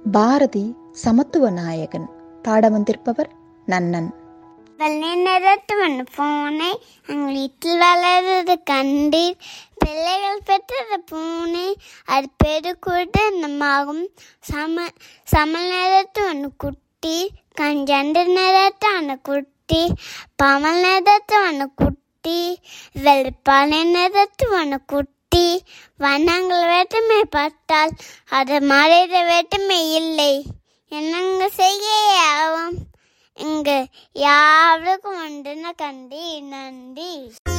பாரதி சமத்துவ நாயகன் பாட வந்திருப்பவர் நன்னன் வெள்ளை நிறத்துவன் பூனை எங்கள் வீட்டில் வளர்றது கண்டீர் பிள்ளைகள் பெற்றது பூனை அது பெருக்கூட்டமாகும் சம சமல் நிறத்துவன் குட்டி கஞ்சண்டு நிறத்தான குட்டி பமல் நிறத்துவன் குட்டி வெள்ளிப்பாலை நிறத்துவன் குட்டி வண்ணங்கள் வேற்றுமை பார்த்தால் அது மறைத வேற்றுமை இல்லை என்னங்க செய்ய ஆகும் இங்கு யாருக்கும் உண்டுன கண்டி நன்றி